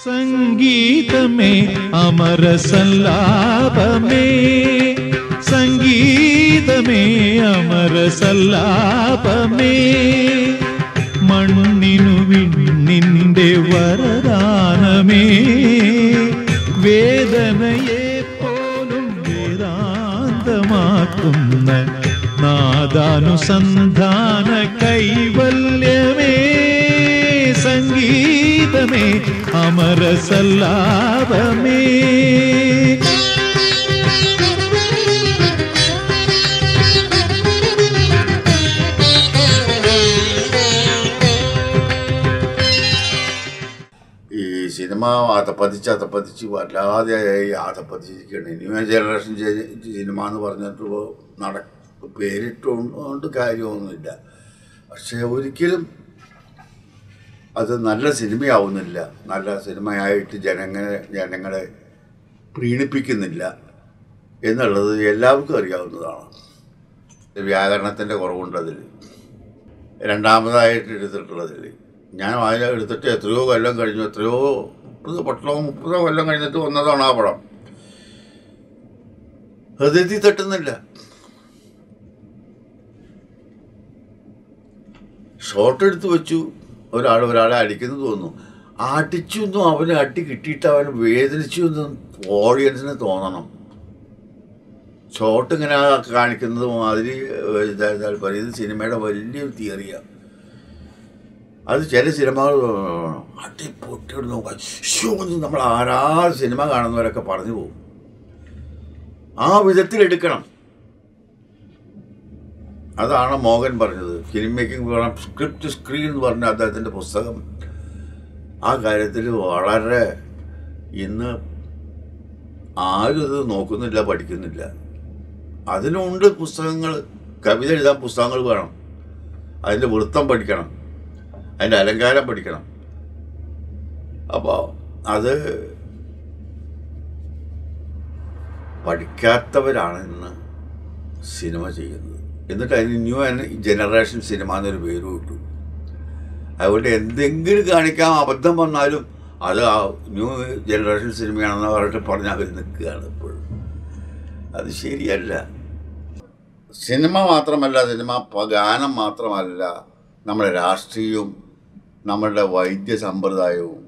സംഗീതമേ അമര സല്ലാപമേ സംഗീതമേ അമര സല്ലാപമേ മണ്ണിനു വിണ്ണിന്റെ വരദാനമേ വേദനയെ പോലും വേദാന്തമാക്കുന്ന നാദാനുസന്ധാന കൈവല്യമേ സംഗീതമേ അമര സല്ലാപമേ ഈ സിനിമ അതപ്പതിച്ച് അതപ്പതിച്ച് വല്ലാതെ അതപ്പതിച്ചിരിക്കുകയാണ് ന്യൂ ജനറേഷൻ ജെ- സിനിമ എന്ന് പറഞ്ഞിട്ട് നട പേരിട്ടുകൊണ്ട് കാര്യമൊന്നുമില്ല പക്ഷേ ഒരിക്കലും അത് നല്ല സിനിമയാവുന്നില്ല നല്ല സിനിമയായിട്ട് ജനങ്ങളെ ജനങ്ങളെ പ്രീണിപ്പിക്കുന്നില്ല എന്നുള്ളത് എല്ലാവർക്കും അറിയാവുന്നതാണ് വ്യാകരണത്തിൻ്റെ കുറവുണ്ടതിൽ രണ്ടാമതായിട്ട് എടുത്തിട്ടുള്ളതിൽ ഞാൻ അതിൽ എടുത്തിട്ട് എത്രയോ കൊല്ലം കഴിഞ്ഞു എത്രയോ മുപ്പത് പത്തോ മുപ്പതോ കൊല്ലം കഴിഞ്ഞിട്ട് വന്നതാണ് ആ പടം ഹൃദയത്തിൽ തട്ടുന്നില്ല ഷോട്ട് എടുത്ത് വെച്ചു ഒരാൾ ഒരാളെ അടിക്കുന്നു തോന്നുന്നു അടിച്ചു എന്നും അവനെ അടി കിട്ടിയിട്ട് അവൻ വേദനിച്ചു എന്നും ഓഡിയൻസിന് തോന്നണം ഷോട്ട് ഇങ്ങനെ കാണിക്കുന്നത് മാതിരി ഇതാ- ഇതാ പറയും. ഇത് സിനിമയുടെ വലിയൊരു തിയറിയാണ് അത് ചില സിനിമകൾ അടി പൊട്ടിയിടുന്നു ശ്ശോ എന്ന് നമ്മൾ ആരാ സിനിമ കാണുന്നവരൊക്കെ പറഞ്ഞു പോകും ആ വിധത്തിൽ എടുക്കണം അതാണ് മോഹൻ പറഞ്ഞത് ഫിലിം മേക്കിംഗ് വേണം സ്ക്രിപ്റ്റ് സ്ക്രീൻ എന്ന് പറഞ്ഞ അദ്ദേഹത്തിൻ്റെ പുസ്തകം ആ കാര്യത്തിൽ വളരെ ഇന്ന് ആരും ഇത് നോക്കുന്നില്ല പഠിക്കുന്നില്ല അതിനുണ്ട് പുസ്തകങ്ങൾ കവിത എഴുതാൻ പുസ്തകങ്ങൾ വേണം അതിൻ്റെ വൃത്തം പഠിക്കണം അതിൻ്റെ അലങ്കാരം പഠിക്കണം അപ്പോൾ അത് പഠിക്കാത്തവരാണ് ഇന്ന് സിനിമ ചെയ്യുന്നത് എന്നിട്ട് അതിന് ന്യൂ ജനറേഷൻ സിനിമ എന്നൊരു പേര് കിട്ടു അതുകൊണ്ട് എന്തെങ്കിലും കാണിക്കാൻ അബദ്ധം വന്നാലും അത് ആ ന്യൂ ജനറേഷൻ സിനിമയാണെന്ന് പറഞ്ഞിട്ട് പറഞ്ഞ് അവർ നിൽക്കുകയാണ് ഇപ്പോഴും അത് ശരിയല്ല സിനിമ മാത്രമല്ല സിനിമ പ- ഗാനം മാത്രമല്ല നമ്മുടെ രാഷ്ട്രീയവും നമ്മളുടെ വൈദ്യ സമ്പ്രദായവും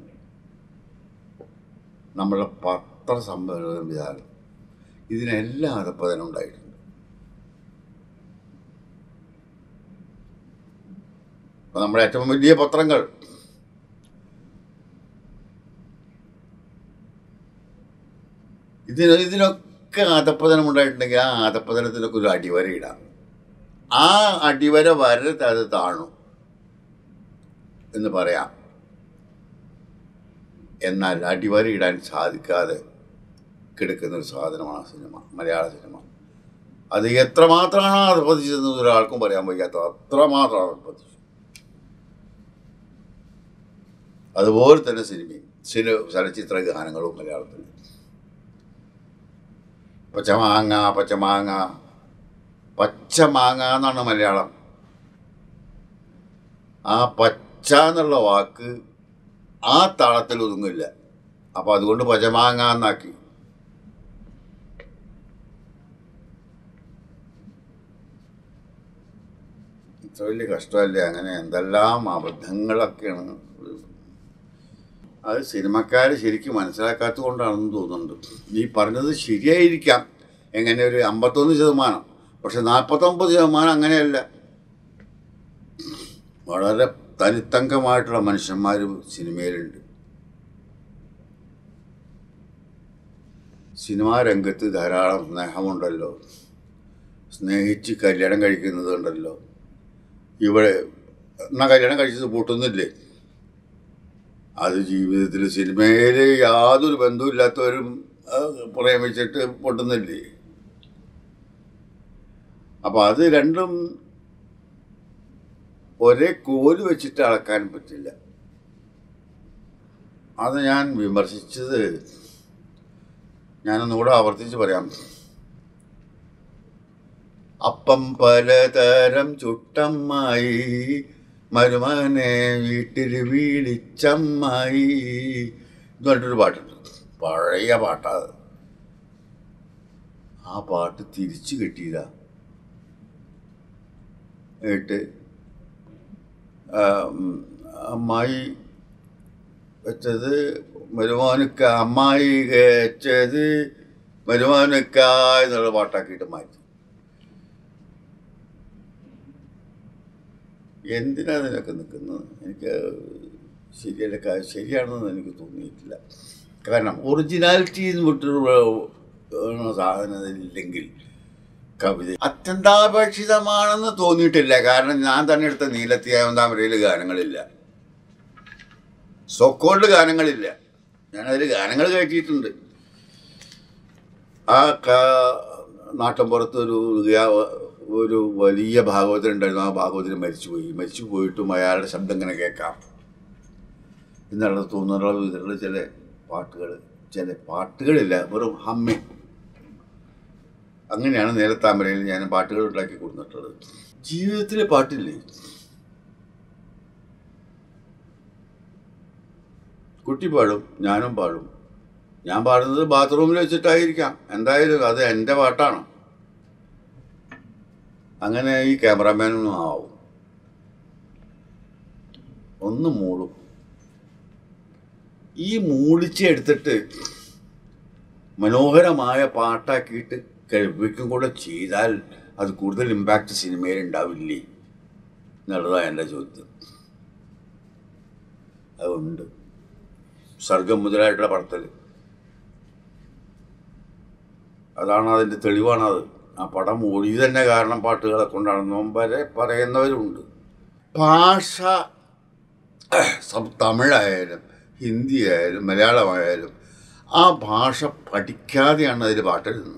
നമ്മളുടെ പത്ര സംവിധാനം ഇതിനെല്ലാം അതപ്പതനം ഉണ്ടായിട്ടുണ്ട് അപ്പൊ നമ്മുടെ ഏറ്റവും വലിയ പത്രങ്ങൾ ഇതിന് ഇതിനൊക്കെ അധപ്പതനം ഉണ്ടായിട്ടുണ്ടെങ്കിൽ ആ അധപ്പതനത്തിനൊക്കെ ഒരു അടിവര ഇടാം ആ അടിവര വരരുത് അത് താണു എന്ന് പറയാം എന്നാൽ അടിവര ഇടാൻ സാധിക്കാതെ കിടക്കുന്ന ഒരു സാധനമാണ് സിനിമ മലയാള സിനിമ അത് എത്രമാത്രമാണ് അധപ്പതിച്ചതെന്ന് ഒരാൾക്കും പറയാൻ വയ്യാത്ത അത്രമാത്രമാണ് അധപ്പതിച്ചു അതുപോലെ തന്നെ സിനിമയും സിനിമ ചലച്ചിത്ര ഗാനങ്ങളും മലയാളത്തിൽ പച്ചമാങ്ങ പച്ചമാങ്ങ പച്ചമാങ്ങ എന്നാണ് മലയാളം ആ പച്ച എന്നുള്ള വാക്ക് ആ താളത്തിൽ ഒതുങ്ങില്ല അപ്പം അതുകൊണ്ട് പച്ചമാങ്ങ എന്നാക്കി ഇത്ര വലിയ കഷ്ടമല്ലേ അങ്ങനെ എന്തെല്ലാം അബദ്ധങ്ങളൊക്കെയാണ് അത് സിനിമക്കാർ ശരിക്കും മനസ്സിലാക്കാത്തത് കൊണ്ടാണെന്ന് തോന്നുന്നുണ്ട് ഈ പറഞ്ഞത് ശരിയായിരിക്കാം എങ്ങനെ ഒരു അമ്പത്തൊന്ന് ശതമാനം പക്ഷെ നാൽപ്പത്തൊമ്പത് ശതമാനം അങ്ങനെയല്ല വളരെ തനിത്തങ്കമായിട്ടുള്ള മനുഷ്യന്മാർ സിനിമയിലുണ്ട് സിനിമാ രംഗത്ത് ധാരാളം സ്നേഹമുണ്ടല്ലോ സ്നേഹിച്ച് കല്യാണം കഴിക്കുന്നത് ഉണ്ടല്ലോ ഇവിടെ എന്നാ കല്യാണം കഴിച്ചത് പൂട്ടുന്നില്ലേ അത് ജീവിതത്തിൽ സിനിമയിൽ യാതൊരു ബന്ധവുമില്ലാത്തവരും ആ, പ്രേമിച്ചിട്ട് പൊട്ടുന്നില്ലേ അപ്പം അത് രണ്ടും ഒരേ കോല് വെച്ചിട്ട് അളക്കാൻ പറ്റില്ല അത് ഞാൻ വിമർശിച്ചത് ഞാനൊന്നുകൂടെ ആവർത്തിച്ച് പറയാം അപ്പം പലതരം ചുട്ടമ്മായി മരുമനെ വീട്ടിൽ വീടിച്ചമ്മായി എന്ന് പറഞ്ഞിട്ടൊരു പാട്ടുണ്ട് പഴയ പാട്ടാ അത്. ആ പാട്ട് തിരിച്ചു കിട്ടിയതാ എന്നിട്ട് ആ, ഉം, അമ്മായി വെച്ചത് മരുമാനുക്ക അമ്മായി വെച്ചത് മരുമാനുക്ക എന്നുള്ള പാട്ടാക്കിയിട്ട് മാറ്റി എന്തിനാ ഇതിനൊക്കെ നിൽക്കുന്നത് എനിക്ക് ശരിയല്ല കാ- ശരിയാണെന്ന് എനിക്ക് തോന്നിയിട്ടില്ല കാരണം ഒറിജിനാലിറ്റി എന്ന് വിട്ടൊരു ഏഹ്, സാധനം ഇല്ലെങ്കിൽ കവിത അത്യന്താപേക്ഷിതമാണെന്ന് തോന്നിയിട്ടില്ല കാരണം ഞാൻ തന്നെ എടുത്ത നീലത്തിയാമതാമരയിൽ ഗാനങ്ങളില്ല സോക്കോൾഡ് ഗാനങ്ങളില്ല ഞാനതിൽ ഗാനങ്ങൾ കയറ്റിയിട്ടുണ്ട് ആ ക- നാട്ടിൻപുറത്ത് ഒരു ഗാ- ഒരു വലിയ ഭാഗവതൻ ഉണ്ടായിരുന്നു ആ ഭാഗവതന് മരിച്ചുപോയി മരിച്ചു പോയിട്ടും അയാളുടെ ശബ്ദം ഇങ്ങനെ കേൾക്കാം എന്നുള്ള തോന്നുന്ന വിധത്തിലുള്ള ചില പാട്ടുകൾ ചില പാട്ടുകളില്ല വെറും ഹമ്മി അങ്ങനെയാണ് നേരത്താമരയിൽ ഞാൻ പാട്ടുകൾ ഉണ്ടാക്കി കൊടുത്തിട്ടുള്ളത് ജീവിതത്തിലെ പാട്ടില്ലേ കുട്ടി പാടും ഞാനും പാടും ഞാൻ പാടുന്നത് ബാത്റൂമിൽ വെച്ചിട്ടായിരിക്കാം എന്തായാലും അത് എൻ്റെ പാട്ടാണ് അങ്ങനെ ഈ ക്യാമറാമാനൊന്നും ആവും ഒന്ന് മൂളും ഈ മൂളിച്ചെടുത്തിട്ട് മനോഹരമായ പാട്ടാക്കിയിട്ട് കഴിപ്പിക്കും കൂടെ ചെയ്താൽ അത് കൂടുതൽ ഇമ്പാക്റ്റ് സിനിമയിൽ ഉണ്ടാവില്ലേ എന്നുള്ളതാണ് എൻ്റെ ചോദ്യം അതുണ്ട് സർഗം മുതലായിട്ടുള്ള പടത്തിൽ അതാണ് അതിൻ്റെ തെളിവാണത് ആ പടം ഓടി തന്നെ കാരണം പാട്ടുകളെ കൊണ്ടാണെന്നും വരെ പറയുന്നവരുണ്ട് ഭാഷ സം- തമിഴായാലും ഹിന്ദി ആയാലും മലയാളമായാലും ആ ഭാഷ പഠിക്കാതെയാണ് അതിൽ പാട്ടെഴുതുന്നത്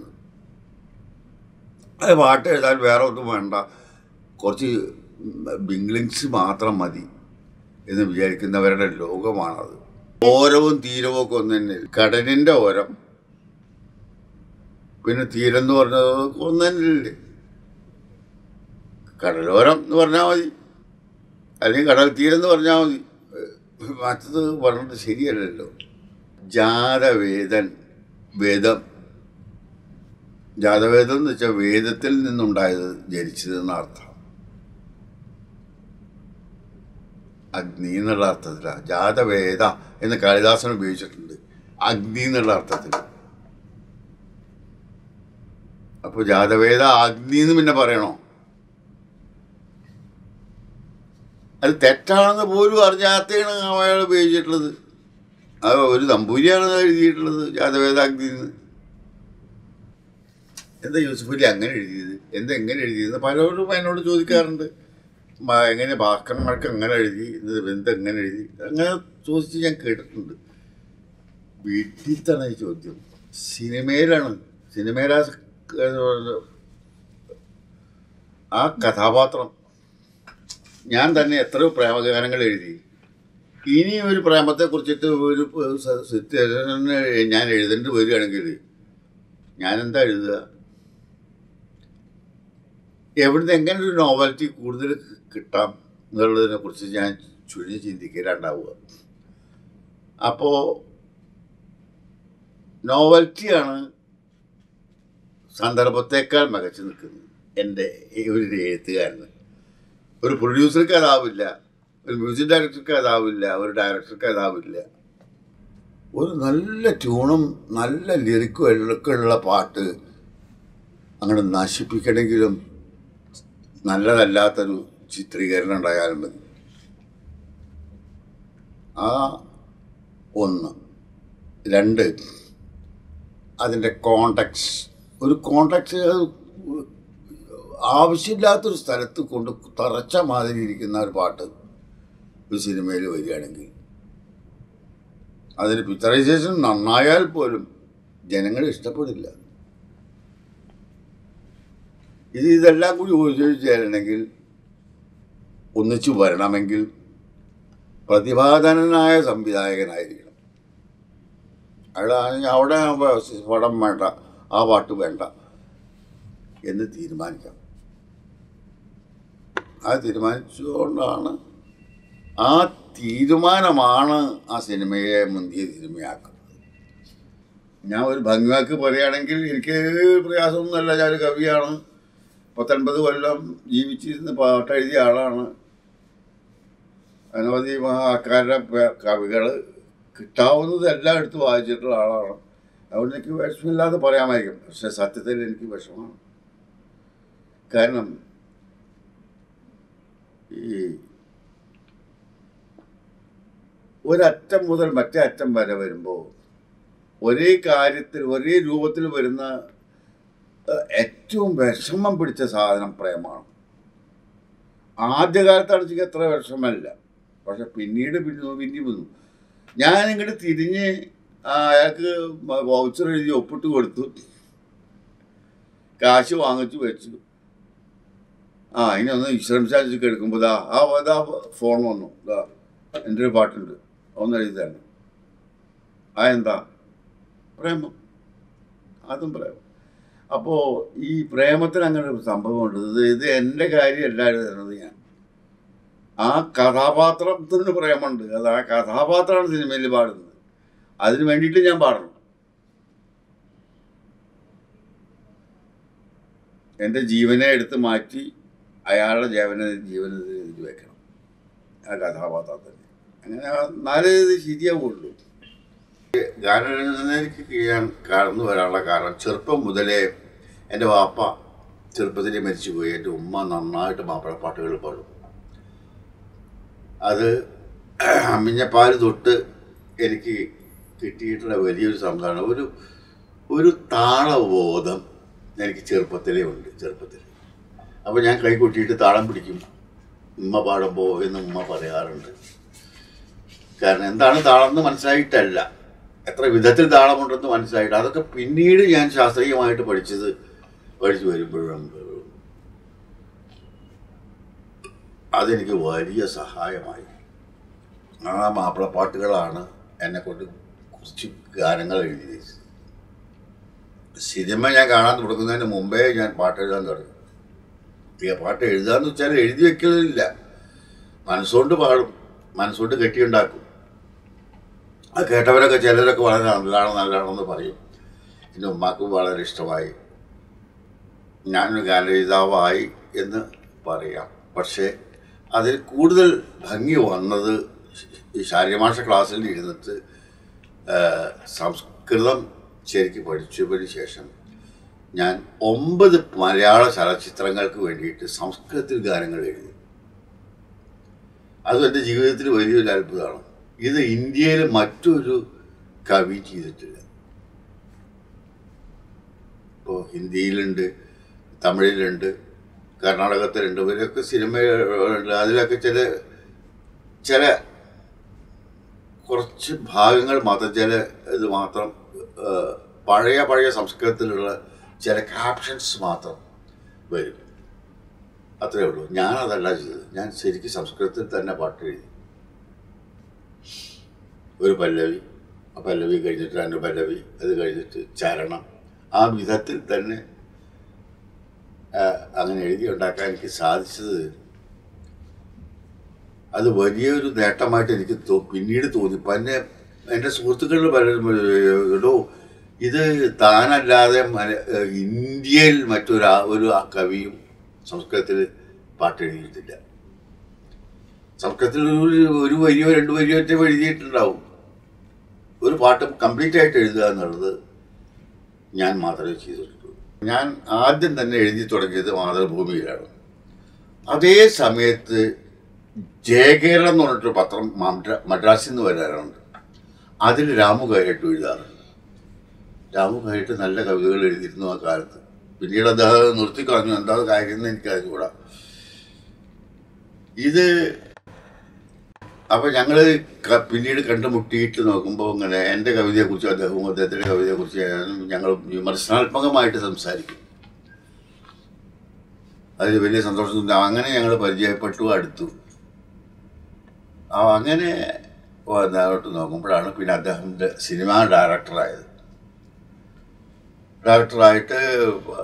അത് പാട്ട് എഴുതാൻ വേറെ ഒന്നും വേണ്ട കുറച്ച് ബിംഗ്ലിങ്സ് മാത്രം മതി എന്ന് വിചാരിക്കുന്നവരുടെ ലോകമാണത് ഓരവും തീരവും ഒക്കെ ഒന്ന് തന്നെ കടലിൻ്റെ ഓരം പിന്നെ തീരം എന്ന് പറഞ്ഞത് ഒന്ന് തന്നെയല്ലേ കടലോരം എന്ന് പറഞ്ഞാൽ മതി അല്ലെങ്കിൽ കടൽ തീരം എന്ന് പറഞ്ഞാൽ മതി മറ്റത് പറഞ്ഞിട്ട് ശരിയല്ലല്ലോ ജാതവേദൻ വേദം ജാതവേദം എന്ന് വെച്ചാൽ വേദത്തിൽ നിന്നുണ്ടായത് ജനിച്ചതെന്ന അർത്ഥം അഗ്നി എന്നുള്ള അർത്ഥത്തിലാണ് ജാതവേദ എന്ന് കാളിദാസൻ ഉപയോഗിച്ചിട്ടുണ്ട് അഗ്നി എന്നുള്ള അർത്ഥത്തിൽ അപ്പോൾ ജാതവേദ അഗ്നി എന്ന് പിന്നെ പറയണോ അത് തെറ്റാണെന്ന് പോലും അറിഞ്ഞാത്താണ് അയാൾ ഉപയോഗിച്ചിട്ടുള്ളത് അത് ഒരു തമ്പൂരിയാണ് എഴുതിയിട്ടുള്ളത് ജാതവേദാഗ്നി എന്ന് എന്താ യൂസഫലി അങ്ങനെ എഴുതിയത് എന്താ എങ്ങനെ എഴുതിയത് പലരോടും എന്നോട് ചോദിക്കാറുണ്ട് മ- എങ്ങനെ ഭാസ്കരന്മാർക്ക് എങ്ങനെ എഴുതി ഇത് എന്താ എങ്ങനെ എഴുതി അങ്ങനെ ചോദിച്ച് ഞാൻ കേട്ടിട്ടുണ്ട് വീട്ടിൽ ഈ ചോദ്യം സിനിമയിലാണ് സിനിമയിലാ ആ കഥാപാത്രം ഞാൻ തന്നെ എത്രയോ പ്രേമഗാനങ്ങൾ എഴുതി ഇനി ഒരു പ്രേമത്തെ കുറിച്ചിട്ട് ഒരു സ- സിറ്റുവേഷന് ഞാൻ എഴുതേണ്ടി വരികയാണെങ്കിൽ ഞാൻ എന്താ എഴുതുക എവിടുന്ന് എങ്ങനെ ഒരു നോവൽറ്റി കൂടുതൽ കിട്ടാം എന്നുള്ളതിനെ കുറിച്ച് ഞാൻ ചുഴിഞ്ഞ് ചിന്തിക്കലുണ്ടാവുക അപ്പോൾ നോവൽറ്റിയാണ് സന്ദർഭത്തേക്കാൾ മികച്ചു നിൽക്കുന്നത് എൻ്റെ ഈ ഒരു എഴുത്തുകാരന് ഒരു പ്രൊഡ്യൂസർക്ക് അതാവില്ല ഒരു മ്യൂസിക് ഡയറക്ടർക്ക് അതാവില്ല ഒരു ഡയറക്ടർക്ക് അതാവില്ല ഒരു നല്ല ട്യൂണും നല്ല ലിറിക്കും ഒക്കെ ഉള്ള പാട്ട് അങ്ങനെ നശിപ്പിക്കണമെങ്കിലും നല്ലതല്ലാത്തൊരു ചിത്രീകരണം ഉണ്ടായാലും മതി ആ ഒന്ന് രണ്ട് അതിൻ്റെ കോണ്ടാക്ട്സ് ഒരു കോണ്ടാക്ട്സ് ആവശ്യമില്ലാത്തൊരു സ്ഥലത്ത് കൊണ്ട് തറച്ച മാതിരി ഇരിക്കുന്ന ഒരു പാട്ട് ഒരു സിനിമയിൽ വരികയാണെങ്കിൽ അതിന് പിക്ചറൈസേഷൻ നന്നായാൽ പോലും ജനങ്ങൾ ഇഷ്ടപ്പെടില്ല ഇത് ഇതെല്ലാം കൂടി ഉപയോഗിച്ച് തരണമെങ്കിൽ ഒന്നിച്ചു വരണമെങ്കിൽ പ്രതിഭാധനനായ സംവിധായകനായിരിക്കണം അയാളാണെങ്കിൽ അവിടെ പടം വേണ്ട ആ പാട്ട് വേണ്ട എന്ന് തീരുമാനിക്കാം ആ തീരുമാനിച്ചുകൊണ്ടാണ് ആ തീരുമാനമാണ് ആ സിനിമയെ മുന്തിയ സിനിമയാക്കുന്നത് ഞാൻ ഒരു ഭംഗിവാക്ക് പറയുകയാണെങ്കിൽ എനിക്ക് പ്രയാസമൊന്നുമല്ല ഞാനൊരു കവിയാണ് പത്തൊൻപത് കൊല്ലം ജീവിച്ചിരുന്ന് പാട്ടെഴുതിയ ആളാണ് അനവധി മഹാക്കാരുടെ കവികൾ കിട്ടാവുന്നതെല്ലാം എടുത്ത് വായിച്ചിട്ടുള്ള ആളാണ് അതുകൊണ്ട് എനിക്ക് വിഷമില്ലാതെ പറയാമായിരിക്കും പക്ഷെ സത്യത്തിൽ എനിക്ക് വിഷമമാണ് കാരണം ഈ ഒരറ്റം മുതൽ മറ്റേ അറ്റം വരെ വരുമ്പോൾ ഒരേ കാര്യത്തിൽ ഒരേ രൂപത്തിൽ വരുന്ന ഏഹ്, ഏറ്റവും വിഷമം പിടിച്ച സാധനം പ്രേമാണ് ആദ്യകാലത്താണെച്ചെങ്കിൽ അത്ര വിഷമല്ല പക്ഷെ പിന്നീട് പിന്നെ പിന്നെ വന്നു ഞാൻ ഇങ്ങോട്ട് തിരിഞ്ഞ് ആ, അയാൾക്ക് വൗച്ചർ എഴുതി ഒപ്പിട്ട് കൊടുത്തു കാശ് വാങ്ങിച്ചു വെച്ചു ആ ഇനി ഒന്ന് വിശ്രമിച്ചാൽ എടുക്കുമ്പോൾ ദാ ആ അതാ ഫോൺ വന്നു ദാ എൻ്റെ ഒരു പാട്ടുണ്ട് ഒന്ന് എഴുതി തരണം ആ എന്താ പ്രേമം അതും പ്രേമം അപ്പോൾ ഈ പ്രേമത്തിന് അങ്ങനെ ഒരു സംഭവമുണ്ട് ഇത് ഇത് എൻ്റെ കാര്യമല്ല എഴുതുന്നത് ഞാൻ ആ കഥാപാത്രത്തിന് പ്രേമുണ്ട് അത് ആ കഥാപാത്രമാണ് സിനിമയിൽ പാടുന്നത് അതിന് വേണ്ടിയിട്ട് ഞാൻ പാടണം എൻ്റെ ജീവനെ എടുത്ത് മാറ്റി അയാളുടെ ജീവനെ ജീവനെ എഴുതി വെക്കണം ആ കഥാപാത്രത്തിന് അങ്ങനെ എന്നാലേ ഇത് ശരിയാവുള്ളൂ ഗാനരചനയ്ക്ക് ഞാൻ കടന്നു വരാനുള്ള കാരണം ചെറുപ്പം മുതലേ എൻ്റെ വാപ്പ ചെറുപ്പത്തിൽ മരിച്ചുപോയി എൻ്റെ ഉമ്മ നന്നായിട്ട് മാപ്പിളപ്പാട്ടുകൾ പാടും അത് അമ്മിഞ്ഞപ്പാൽ തൊട്ട് എനിക്ക് കിട്ടിയിട്ടുള്ള വലിയൊരു സംഭവമാണ് ഒരു ഒരു താളബോധം എനിക്ക് ചെറുപ്പത്തിലേ ഉണ്ട് ചെറുപ്പത്തിൽ അപ്പോൾ ഞാൻ കൈ കൊട്ടിയിട്ട് താളം പിടിക്കും ഉമ്മ പാടുമ്പോൾ എന്ന് ഉമ്മ പറയാറുണ്ട് കാരണം എന്താണ് താളം എന്ന് മനസ്സിലായിട്ടല്ല എത്ര വിധത്തിൽ താളമുണ്ടെന്ന് മനസ്സിലായിട്ട് അതൊക്കെ പിന്നീട് ഞാൻ ശാസ്ത്രീയമായിട്ട് പഠിച്ചത് പഠിച്ചു വരുമ്പോഴും അതെനിക്ക് വലിയ സഹായമായി ആ മാപ്പിളപ്പാട്ടുകളാണ് എന്നെ കൊണ്ട് കുറച്ച് ഗാനങ്ങൾ എഴുതിയത് സിനിമ ഞാൻ കാണാൻ തുടങ്ങുന്നതിന് മുമ്പേ ഞാൻ പാട്ട് എഴുതാൻ തുടങ്ങി ഈ പാട്ട് എഴുതാന്ന് വെച്ചാൽ എഴുതി വെക്കലില്ല മനസ്സുകൊണ്ട് പാടും മനസ്സുകൊണ്ട് കെട്ടിയുണ്ടാക്കും അത് കേട്ടവരൊക്കെ ചിലരൊക്കെ വളരെ നല്ലതാണ് നല്ലതാണെന്ന് പറയും എൻ്റെ ഉമ്മാക്കും വളരെ ഇഷ്ടമായി ഞാനൊരു ഗാനരചയിതാവായി എന്ന് പറയാം പക്ഷേ അതിൽ കൂടുതൽ ഭംഗി വന്നത് ഈ ശാരീരമാഷ ക്ലാസ്സിൽ ഇരുന്നിട്ട് ആ, സംസ്കൃതം ശരിക്ക് പഠിച്ചതിന് ശേഷം ഞാൻ ഒമ്പത് മലയാള ചലച്ചിത്രങ്ങൾക്ക് വേണ്ടിയിട്ട് സംസ്കൃതത്തിൽ ഗാനങ്ങൾ എഴുതി അതും എൻ്റെ ജീവിതത്തിൽ വലിയൊരു അത്ഭുതമാണ് ഇത് ഇന്ത്യയിൽ മറ്റൊരു കവി ചെയ്തിട്ടില്ല ഇപ്പോൾ ഹിന്ദിയിലുണ്ട് തമിഴിലുണ്ട് കർണാടകത്തിലുണ്ട് ഇവരൊക്കെ സിനിമയുണ്ട് അതിലൊക്കെ ചില ചില കുറച്ച് ഭാഗങ്ങൾ മാത്രം ചില ഇത് മാത്രം ആ, പഴയ പഴയ സംസ്കൃതത്തിലുള്ള ചില ക്യാപ്ഷൻസ് മാത്രം വരും അത്രേ ഉള്ളൂ ഞാനതല്ല ചെയ്തത് ഞാൻ ശരിക്കും സംസ്കൃതത്തിൽ തന്നെ പാട്ട് എഴുതി ഒരു പല്ലവി ആ പല്ലവി കഴിഞ്ഞിട്ട് രണ്ട് പല്ലവി അത് കഴിഞ്ഞിട്ട് ചരണം ആ വിധത്തിൽ തന്നെ ആ, അങ്ങനെ എഴുതി ഉണ്ടാക്കാൻ എനിക്ക് സാധിച്ചത് അത് വലിയൊരു നേട്ടമായിട്ട് എനിക്ക് തോ പിന്നീട് തോന്നി പിന്നെ എൻ്റെ സുഹൃത്തുക്കളിൽ പലരും എടോ ഇത് താനല്ലാതെ മല- ഇന്ത്യയിൽ മറ്റൊരു ആ- ഒരു ആ കവിയും സംസ്കൃതത്തിൽ പാട്ട് എഴുതിയിട്ടില്ല സംസ്കൃതത്തിൽ ഒരു ഒരു വരിയോ രണ്ട് വരിയോ ഒറ്റ എഴുതിയിട്ടുണ്ടാവും ഒരു പാട്ട് കംപ്ലീറ്റ് ആയിട്ട് എഴുതുക എന്നുള്ളത് ഞാൻ മാത്രമേ ചെയ്തിട്ടുള്ളൂ ഞാൻ ആദ്യം തന്നെ എഴുതി തുടങ്ങിയത് മാതൃഭൂമിയിലാണ് അതേ സമയത്ത് ജയകേരളം എന്ന് പറഞ്ഞിട്ടൊരു പത്രം മദ്ര- മദ്രാസിൽ നിന്ന് വരാറുണ്ട് അതിൽ രാമു കൈരട്ട് എഴുതാറുണ്ട് രാമു കൈരട്ട് നല്ല കവിതകൾ എഴുതിയിരുന്നു ആ കാലത്ത് പിന്നീട് അദ്ദേഹം നിർത്തിക്കളഞ്ഞു എന്താ കാര്യം എന്ന് എനിക്ക് അറിഞ്ഞുകൂടാ ഇത് അപ്പൊ ഞങ്ങള് ക- പിന്നീട് കണ്ടുമുട്ടിയിട്ട് നോക്കുമ്പോൾ ഇങ്ങനെ എൻ്റെ കവിതയെക്കുറിച്ച് അദ്ദേഹവും അദ്ദേഹത്തിൻ്റെ കവിതയെക്കുറിച്ച് ഞങ്ങൾ വിമർശനാത്മകമായിട്ട് സംസാരിക്കും അതിൽ വലിയ സന്തോഷം തോന്നി അങ്ങനെ ഞങ്ങൾ പരിചയപ്പെട്ടു അടുത്തു ആ അങ്ങനെ വന്നോട്ട് നോക്കുമ്പോഴാണ് പിന്നെ അദ്ദേഹത്തിൻ്റെ സിനിമാ ഡയറക്ടറായത് ഡയറക്ടറായിട്ട്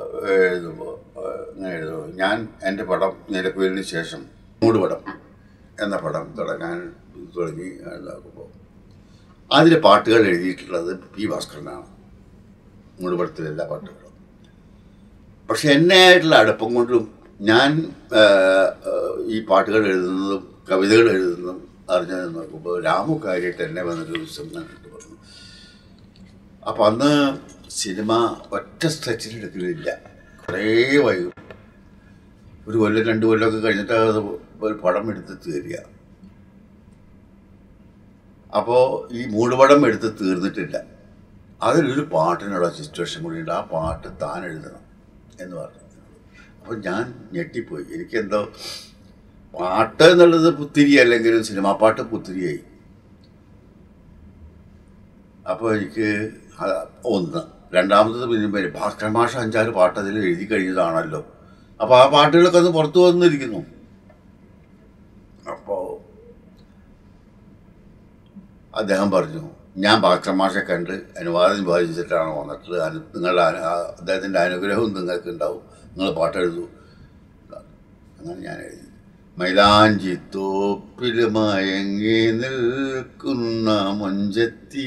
എഴുതുമ്പോൾ ഇങ്ങനെ എഴുതുമ്പോൾ ഞാൻ എൻ്റെ പടം നിലക്കുവലിന് ശേഷം മൂട് പടം എന്ന പടം തുടങ്ങാൻ തുടങ്ങി ഇതാക്കുമ്പോൾ അതിൽ പാട്ടുകൾ എഴുതിയിട്ടുള്ളത് പി ഭാസ്കരനാണ് മൂടുപടത്തിലെ എല്ലാ പാട്ടുകളും പക്ഷെ എന്നെ ആയിട്ടുള്ള അടുപ്പം കൊണ്ടും ഞാൻ ആ, ആ, ഈ പാട്ടുകൾ എഴുതുന്നതും കവിതകൾ എഴുതുന്നതും അറിഞ്ഞത് നോക്കുമ്പോൾ രാമു കാര്യമായിട്ട് എന്നെ വന്നൊരു ദിവസം കണ്ടിട്ട് പറഞ്ഞു അപ്പം അന്ന് സിനിമ ഒറ്റ സ്ട്രെച്ചിൽ എടുക്കലില്ല കുറേ വൈകും ഒരു കൊല്ലം രണ്ട് കൊല്ലമൊക്കെ കഴിഞ്ഞിട്ട് അത് ഒരു പടം എടുത്ത് തീരുക അപ്പോൾ ഈ മൂടുപടം എടുത്ത് തീർന്നിട്ടില്ല അതിലൊരു പാട്ടിനുള്ള സിറ്റുവേഷൻ കൂടി ഉണ്ട് ആ പാട്ട് താൻ എഴുതണം എന്ന് പറഞ്ഞു അപ്പോൾ ഞാൻ ഞെട്ടിപ്പോയി എനിക്കെന്തോ പാട്ട് എന്നുള്ളത് പുത്തിരി അല്ലെങ്കിലും സിനിമാ പാട്ട് പുത്തിരിയായി അപ്പോൾ എനിക്ക് അത് ഒന്ന് രണ്ടാമത്തത് പിന്നെ പേര് ഭാസ്കർ മാഷ അഞ്ചാറ് പാട്ട് അതിൽ എഴുതി കഴിഞ്ഞതാണല്ലോ അപ്പോൾ ആ പാട്ടുകളൊക്കെ ഒന്ന് പുറത്തു വന്നിരിക്കുന്നു അപ്പോൾ അദ്ദേഹം പറഞ്ഞു ഞാൻ ഭാസ്കർ മാഷെ കണ്ട് അനുവാദം ബാധിച്ചിട്ടാണ് വന്നിട്ടുള്ളത് അനു നിങ്ങളുടെ അനു- ആ അദ്ദേഹത്തിൻ്റെ അനുഗ്രഹവും നിങ്ങൾക്ക് ഉണ്ടാവും നിങ്ങൾ പാട്ടെഴുതൂ അങ്ങനെ ഞാൻ എഴുതി മൈലാഞ്ചി തോപ്പിൽ മയങ്ങി നിൽക്കുന്ന മൊഞ്ചത്തി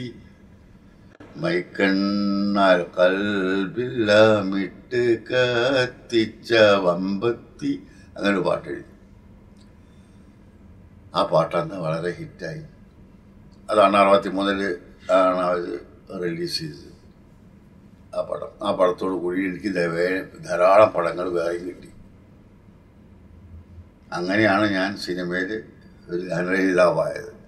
മൈക്കണ്ണാൽ കൽബില്ലമിട്ട് കത്തിച്ച വമ്പത്തി അങ്ങനെ ഒരു പാട്ട് എഴുതി ആ പാട്ടന്ന് വളരെ ഹിറ്റായി അതാണ് അറുപത്തി മൂന്നില് ആണ് അത് റിലീസ് ചെയ്തത് ആ പടം ആ പടത്തോട് കൂടി എനിക്ക് ദേ- വേ- ധാരാളം പടങ്ങൾ വേറെയും കിട്ടി അങ്ങനെയാണ് ഞാൻ സിനിമയിൽ ഒരു ഗാനരചയിതാവായത്